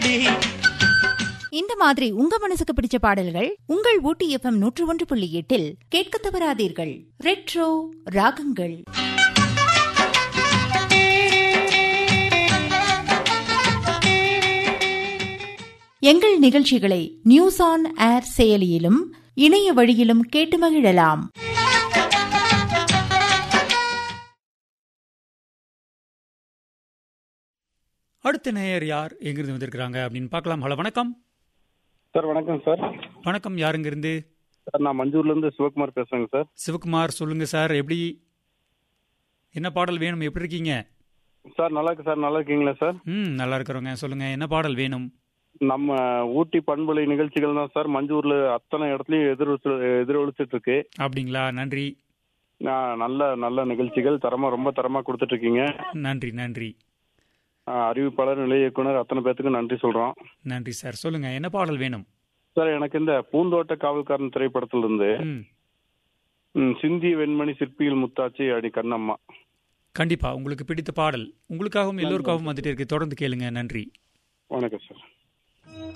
அடி இந்த மாதிரி உங்க மனசுக்கு பிடிச்ச பாடல்கள் உங்கள் ஊட்டி எஃப்எம் நூற்று ஒன்று புள்ளி எட்டில் கேட்க தவறாதீர்கள் ரெட்ரோ ராகங்கள் எங்கள் நிகழ்ச்சிகளை நியூஸ் ஆன் ஏர் செயலியிலும் இணைய வழியிலும் கேட்டு மகிழலாம் அடுத்த நேயர் யார் எங்கிருந்து வந்திருக்கிறாங்க அப்படின்னு பார்க்கலாம் ஹலோ வணக்கம் சார் வணக்கம் சார் வணக்கம் யாருங்கிருந்து சார் நான் மஞ்சூர்ல இருந்து சிவகுமார் பேசுறேங்க சார் சிவகுமார் சொல்லுங்க சார் எப்படி என்ன பாடல் வேணும் எப்படி இருக்கீங்க சார் நல்லா இருக்கு சார் நல்லா இருக்கீங்களா சார் ம் நல்லா இருக்கிறோங்க சொல்லுங்க என்ன பாடல் வேணும் நம்ம ஊட்டி பண்பலை நிகழ்ச்சிகள் தான் சார் மஞ்சூர்ல அத்தனை இடத்துலயும் எதிரொலிச்சு எதிரொலிச்சிட்டு இருக்கு அப்படிங்களா நன்றி நான் நல்ல நல்ல நிகழ்ச்சிகள் தரமா ரொம்ப தரமா கொடுத்துட்டு இருக்கீங்க நன்றி நன்றி ஆஹ் அறிவிப்பாளர் நிலைய இயக்குனர் அத்தனை பேத்துக்கும் நன்றி சொல்றோம் நன்றி சார் சொல்லுங்க என்ன பாடல் வேணும் சார் எனக்கு இந்த பூந்தோட்ட காவல்காரன் திரைப்படத்துல இருந்து ம் ம், சிந்திய வெண்மணி சிற்பியில் முத்தாச்சி அடி கண்ணம்மா கண்டிப்பா உங்களுக்கு பிடித்த பாடல் உங்களுக்காகவும் எல்லோருக்காகவும் வந்துட்டு இருக்கு தொடர்ந்து கேளுங்க நன்றி வணக்கம் சார்